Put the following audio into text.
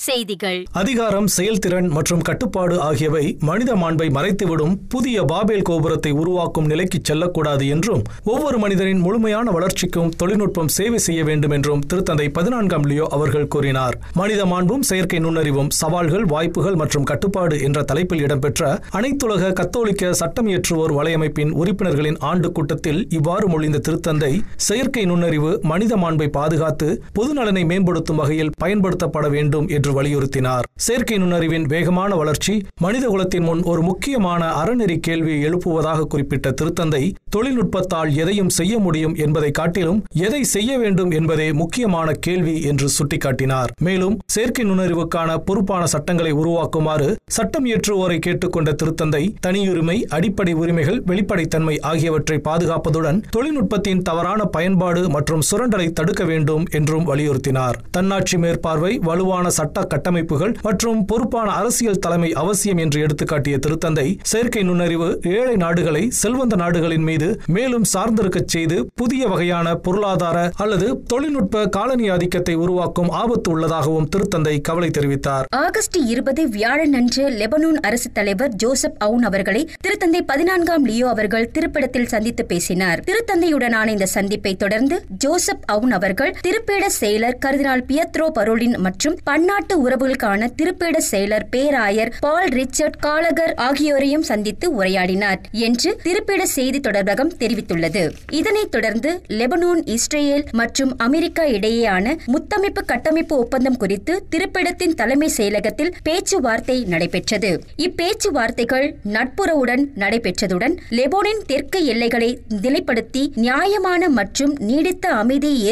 செய்திகள் அதிகாரம் செயல்திறன் மற்றும் கட்டுப்பாடு ஆகியவை மனித மாண்பை மறைத்துவிடும் புதிய பாபேல் கோபுரத்தை உருவாக்கும் நிலைக்கு செல்லக்கூடாது என்றும் ஒவ்வொரு மனிதனின் முழுமையான வளர்ச்சிக்கும் தொழில்நுட்பம் சேவை செய்ய வேண்டும் என்றும் திருத்தந்தை பதினான்காம் லியோ அவர்கள் கூறினார் மனித மாண்பும் செயற்கை நுண்ணறிவும் சவால்கள் வாய்ப்புகள் மற்றும் கட்டுப்பாடு என்ற தலைப்பில் இடம்பெற்ற அனைத்துலக கத்தோலிக்க சட்டம் இயற்றுவோர் வலையமைப்பின் உறுப்பினர்களின் ஆண்டு கூட்டத்தில் இவ்வாறு மொழிந்த திருத்தந்தை செயற்கை நுண்ணறிவு மனித மாண்பை பாதுகாத்து பொதுநலனை மேம்படுத்தும் வகையில் பயன்படுத்தப்பட வேண்டும் என்று வலியுறுத்தினார் செயற்கை நுண்ணறிவின் வேகமான வளர்ச்சி மனித குலத்தின் முன் ஒரு முக்கியமான அறநெறி கேள்வியை எழுப்புவதாக குறிப்பிட்ட திருத்தந்தை தொழில்நுட்பத்தால் எதையும் செய்ய முடியும் என்பதை காட்டிலும் எதை செய்ய வேண்டும் என்பதே முக்கியமான கேள்வி என்று சுட்டிக்காட்டினார் மேலும் செயற்கை நுண்ணறிவுக்கான பொறுப்பான சட்டங்களை உருவாக்குமாறு சட்டம் இயற்றுவோரை கேட்டுக்கொண்ட திருத்தந்தை தனியுரிமை அடிப்படை உரிமைகள் வெளிப்படைத்தன்மை ஆகியவற்றை பாதுகாப்பதுடன் தொழில்நுட்பத்தின் தவறான பயன்பாடு மற்றும் சுரண்டலை தடுக்க வேண்டும் என்றும் வலியுறுத்தினார் தன்னாட்சி மேற்பார்வை வலுவான சட்ட கட்டமைப்புகள் மற்றும் பொறுப்பான அரசியல் தலைமை அவசியம் என்று எடுத்துக்காட்டிய திருத்தந்தை செயற்கை நுண்ணறிவு ஏழை நாடுகளை செல்வந்த நாடுகளின் மீது மேலும் சார்ந்திருக்கச் செய்து புதிய வகையான பொருளாதார அல்லது தொழில்நுட்ப காலனி ஆதிக்கத்தை உருவாக்கும் ஆபத்து உள்ளதாகவும் திருத்தந்தை கவலை தெரிவித்தார் ஆகஸ்ட் இருபது வியாழன் அன்று லெபனோன் அரசு தலைவர் ஜோசப் அவுன் அவர்களை திருத்தந்தை பதினான்காம் லியோ அவர்கள் திருப்பிடத்தில் சந்தித்து பேசினார் திருத்தந்தையுடனான இந்த சந்திப்பை தொடர்ந்து ஜோசப் அவுன் அவர்கள் திருப்பேட செயலர் கர்தினால் பியத்ரோ பரோலின் மற்றும் பன்னாட்டு உறவுகளுக்கான திருப்பேட செயலர் பேராயர் பால் ரிச்சர்ட் காலகர் ஆகியோரையும் சந்தித்து உரையாடினார் என்று திருப்பேட செய்தி தொடர்பகம் தெரிவித்துள்ளது இதனைத் தொடர்ந்து லெபனோன் இஸ்ரேல் மற்றும் அமெரிக்கா இடையேயான முத்தமைப்பு கட்டமைப்பு ஒப்பந்தம் குறித்து திருப்பிடத்தின் தலைமை செயலகத்தில் பேச்சுவார்த்தை நடைபெற்றது இப்பேச்சுவார்த்தைகள் நட்புறவுடன் நடைபெற்றதுடன் லெபோனின் தெற்கு எல்லைகளை நிலைப்படுத்தி நியாயமான மற்றும் நீடித்த அமைதியை